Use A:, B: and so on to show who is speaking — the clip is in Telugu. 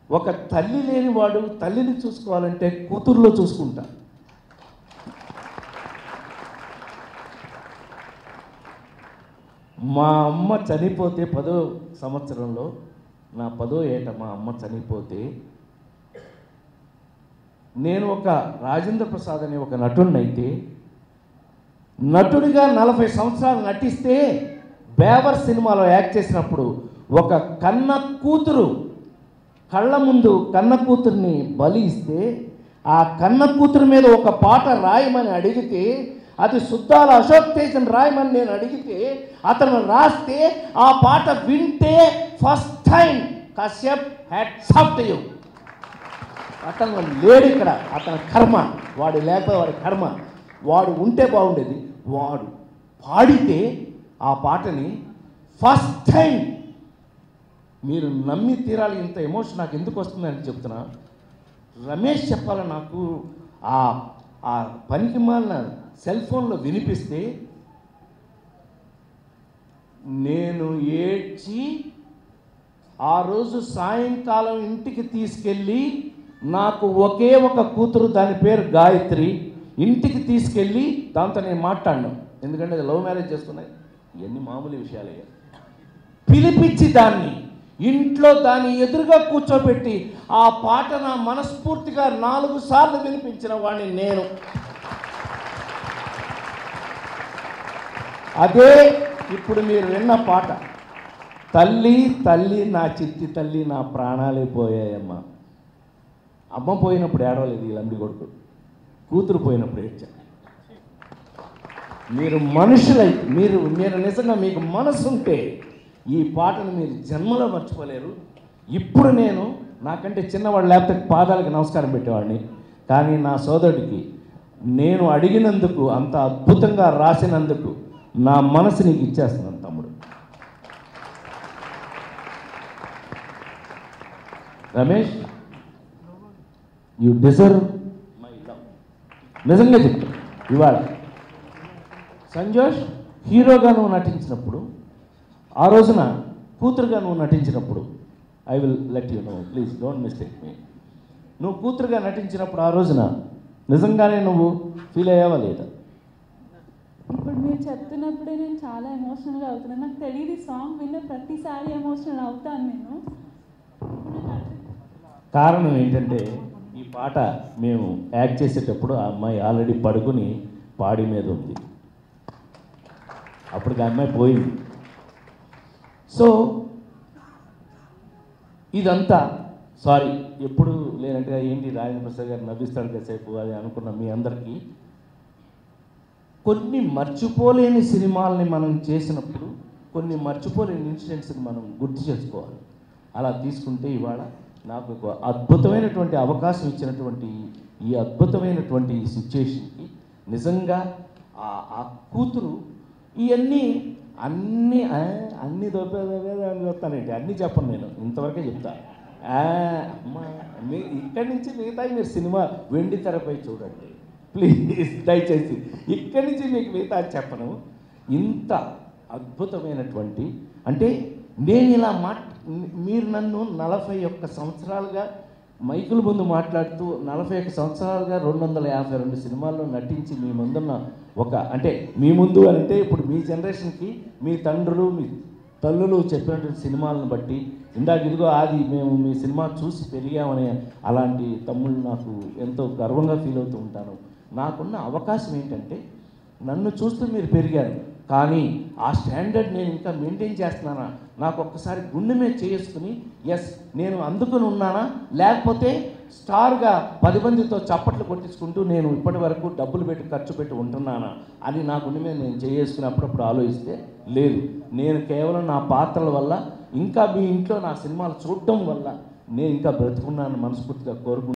A: ఒక తల్లి లేనివాడు తల్లిని చూసుకోవాలంటే కూతురులో చూసుకుంటా మా అమ్మ చనిపోతే పదో సంవత్సరంలో నా పదో ఏట మా అమ్మ చనిపోతే నేను ఒక రాజేంద్ర ప్రసాద్ అనే ఒక నటుడినైతే నటుడిగా నలభై సంవత్సరాలు నటిస్తే బేవర్ సినిమాలో యాక్ట్ చేసినప్పుడు ఒక కన్న కూతురు కళ్ళ ముందు కన్న కూతుర్ని బలి ఇస్తే ఆ కన్న కూతురు మీద ఒక పాట రాయమని అడిగితే అది శుద్ధాల అశోక్ తేజన్ రాయమని నేను అడిగితే అతను రాస్తే ఆ పాట వింటే first time Kashyap had soft you అతను లేడు ఇక్కడ అతని కర్మ వాడు లేకపోతే వాడి కర్మ వాడు ఉంటే బాగుండేది వాడు పాడితే ఆ పాటని ఫస్ట్ టైం మీరు నమ్మి తీరాలి ఇంత ఎమోషన్ నాకు ఎందుకు వస్తుందని చెప్తున్నా రమేష్ చెప్పాలి నాకు ఆ ఆ పనికి మాలిన సెల్ ఫోన్లో వినిపిస్తే నేను ఏడ్చి ఆ రోజు సాయంకాలం ఇంటికి తీసుకెళ్ళి నాకు ఒకే ఒక కూతురు దాని పేరు గాయత్రి ఇంటికి తీసుకెళ్ళి దాంతో నేను మాట్లాడినాం ఎందుకంటే అది లవ్ మ్యారేజ్ చేసుకున్నాయి ఇవన్నీ మామూలు విషయాలే పిలిపించి దాన్ని ఇంట్లో దాన్ని ఎదురుగా కూర్చోబెట్టి ఆ పాట నా మనస్ఫూర్తిగా నాలుగు సార్లు వినిపించిన వాడిని నేను అదే ఇప్పుడు మీరు విన్న పాట తల్లి తల్లి నా చిత్తి తల్లి నా ప్రాణాలే పోయాయమ్మా అమ్మ పోయినప్పుడు ఏడవలేదు ఈ లంబి కొడుకు కూతురు పోయినప్పుడు ఏడ్చాను మీరు మనుషులై మీరు మీరు నిజంగా మీకు మనసు ఉంటే ఈ పాటను మీరు జన్మలో మర్చిపోలేరు ఇప్పుడు నేను నాకంటే చిన్నవాడు లేకపోతే పాదాలకు నమస్కారం పెట్టేవాడిని కానీ నా సోదరుడికి నేను అడిగినందుకు అంత అద్భుతంగా రాసినందుకు నా మనసు నీకు ఇచ్చేస్తున్నాను తమ్ముడు Ramesh you deserve my love నిజంగా చెప్తా ఇవాళ సంజోష్ హీరోగా నువ్వు నటించినప్పుడు ఆ రోజున కూతురుగా నువ్వు నటించినప్పుడు I will let you know please don't mistake me నువ్వు కూతురుగా నటించినప్పుడు ఆ రోజున నిజంగానే నువ్వు ఫీల్ అయ్యావా లేదా
B: ఇప్పుడు మీరు చెప్తున్నప్పుడే నేను చాలా ఎమోషనల్గా అవుతున్నాను నాకు తెలియదు ఈ సాంగ్ విన్న ప్రతిసారి ఎమోషనల్ అవుతాను నేను ఇప్పుడు నాకు అర్థం-
A: కారణం ఏంటంటే ఈ పాట మేము యాక్ట్ చేసేటప్పుడు ఆ అమ్మాయి ఆల్రెడీ పడుకుని పాడి మీద ఉంది అప్పటికి ఆ అమ్మాయి పోయింది సో ఇదంతా సారీ ఎప్పుడు లేనంటే ఏంటి రాజేంద్ర ప్రసాద్ గారు నవ్విస్తాడు కాసేపు అది అనుకున్న మీ అందరికీ కొన్ని మర్చిపోలేని సినిమాల్ని మనం చేసినప్పుడు కొన్ని మర్చిపోలేని ఇన్సిడెంట్స్ని మనం గుర్తు చేసుకోవాలి అలా తీసుకుంటే ఇవాళ నాకు ఒక అద్భుతమైనటువంటి అవకాశం ఇచ్చినటువంటి ఈ అద్భుతమైనటువంటి ఈ సిచ్యుయేషన్కి నిజంగా ఆ ఆ కూతురు ఇవన్నీ అన్నీ ఆ, అన్నీ దొబ్బే దొబ్బే అని చెప్తానండి అన్నీ చెప్పను నేను ఇంతవరకే చెప్తా ఆ, అమ్మా మీ ఇక్కడి నుంచి మిగతా మీరు సినిమా వెండి తెరపై చూడండి ప్లీజ్ దయచేసి ఇక్కడి నుంచి మీకు మిగతా చెప్పను ఇంత అద్భుతమైనటువంటి అంటే నేను ఇలా మాట్ మీరు నన్ను నలభై ఒక్క సంవత్సరాలుగా మైకుల ముందు మాట్లాడుతూ నలభై ఒక్క సంవత్సరాలుగా రెండు వందల యాభై రెండు సినిమాల్లో నటించి మీ ముందున్న ఒక అంటే మీ ముందు అంటే ఇప్పుడు మీ జనరేషన్కి మీ తండ్రులు మీ తల్లులు చెప్పినటువంటి సినిమాలను బట్టి ఇందాక ఇదిగో ఆది మేము మీ సినిమా చూసి పెరిగామనే అలాంటి తమ్ముళ్ళు నాకు ఎంతో గర్వంగా ఫీల్ అవుతూ ఉంటాను నాకున్న అవకాశం ఏంటంటే నన్ను చూస్తూ మీరు పెరిగారు కానీ ఆ స్టాండర్డ్ నేను ఇంకా మెయింటైన్ చేస్తున్నానా నాకు ఒక్కసారి గుండె మీద చేసుకుని ఎస్ నేను అందుకుని ఉన్నానా లేకపోతే స్టార్గా పది మందితో చప్పట్లు కొట్టించుకుంటూ నేను ఇప్పటి వరకు డబ్బులు పెట్టి ఖర్చు పెట్టి ఉంటున్నానా అని నా గుండె మీద నేను చేసుకుని అప్పుడప్పుడు ఆలోచిస్తే లేదు నేను కేవలం నా పాత్రల వల్ల ఇంకా మీ ఇంట్లో నా సినిమాలు చూడటం వల్ల నేను ఇంకా బ్రతుకున్నాను మనస్ఫూర్తిగా కోరుకుంటున్నాను